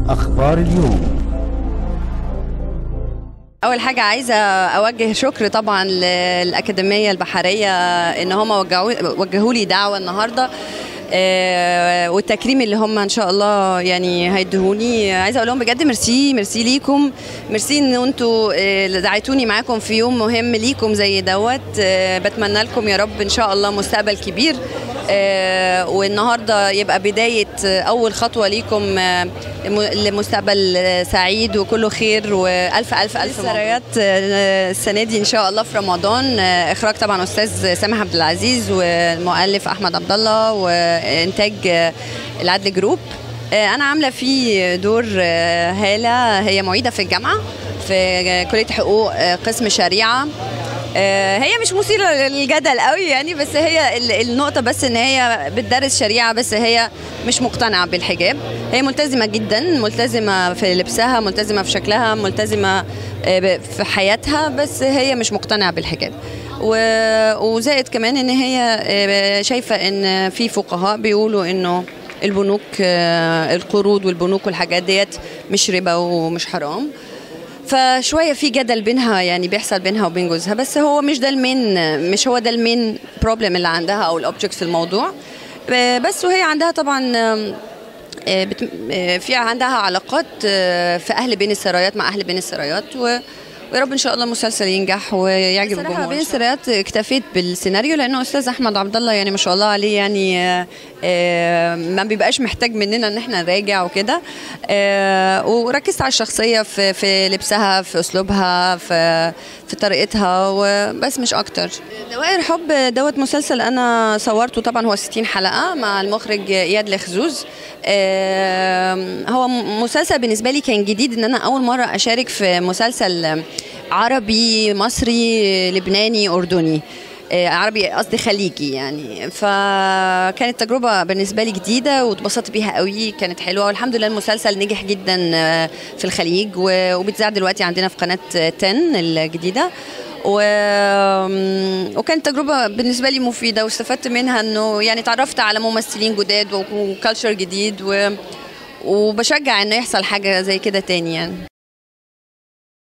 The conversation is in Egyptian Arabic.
أخبار اليوم اول حاجه عايزه اوجه شكر طبعا للاكاديميه البحريه ان هم وجهوا وجهوا لي دعوه النهارده آه، والتكريم اللي هم ان شاء الله يعني هيدهوني عايزه اقول لهم بجد ميرسي ميرسي ليكم ميرسي ان انتوا آه، دعيتوني معاكم في يوم مهم ليكم زي دوت آه، بتمنى لكم يا رب ان شاء الله مستقبل كبير آه، والنهارده يبقى بدايه آه، اول خطوه ليكم آه، لم- لمستقبل آه، سعيد وكله خير والف الف الف سرايات السنه دي ان شاء الله في رمضان آه، اخراج طبعا استاذ سامح عبد العزيز والمؤلف احمد عبد الله وانتاج آه، العدل جروب آه، انا عامله فيه دور آه، هاله هي معيده في الجامعه في آه، كليه حقوق آه، قسم شريعه آه، هي مش مثيرة للجدل قوي يعني بس هي ال- النقطة بس ان هي بتدرس شريعة بس هي مش مقتنعة بالحجاب هي ملتزمة جدا ملتزمة في لبسها ملتزمة في شكلها ملتزمة آه، ب- في حياتها بس هي مش مقتنعة بالحجاب و- وزائد كمان ان هي آه، شايفة ان في فقهاء بيقولوا انه البنوك آه، القروض والبنوك والحاجات ديت مش ربا ومش حرام فشويه في جدل بينها يعني بيحصل بينها وبين جوزها بس هو مش ده المين مش هو ده المين بروبلم اللي عندها او الاوبجكت في الموضوع ب- بس وهي عندها طبعا آم، آه، بت- آه، في عندها علاقات آه، في اهل بين السرايات مع اهل بين السرايات و ويا رب ان شاء الله المسلسل ينجح ويعجب الجمهور بين السرايات اكتفيت بالسيناريو لانه استاذ احمد عبد الله يعني ما شاء الله عليه يعني آه، آه، ما بيبقاش محتاج مننا ان احنا نراجع وكده آه، وركزت على الشخصيه في في لبسها في اسلوبها في في طريقتها وبس مش اكتر دوائر حب دوت مسلسل انا صورته طبعا هو 60 حلقه مع المخرج اياد الخزوز آم، هو م- مسلسل بالنسبه لي كان جديد ان انا اول مره اشارك في مسلسل عربي مصري لبناني اردني آه، عربي قصدي خليجي يعني فكانت تجربه بالنسبه لي جديده واتبسطت بيها قوي كانت حلوه والحمد لله المسلسل نجح جدا آه، في الخليج و- وبيتذاع دلوقتي عندنا في قناه 10 الجديده و... وكانت تجربة بالنسبة لي مفيدة واستفدت منها انه يعني تعرفت على ممثلين جداد وكالتشر جديد و... وبشجع انه يحصل حاجة زي كده تاني يعني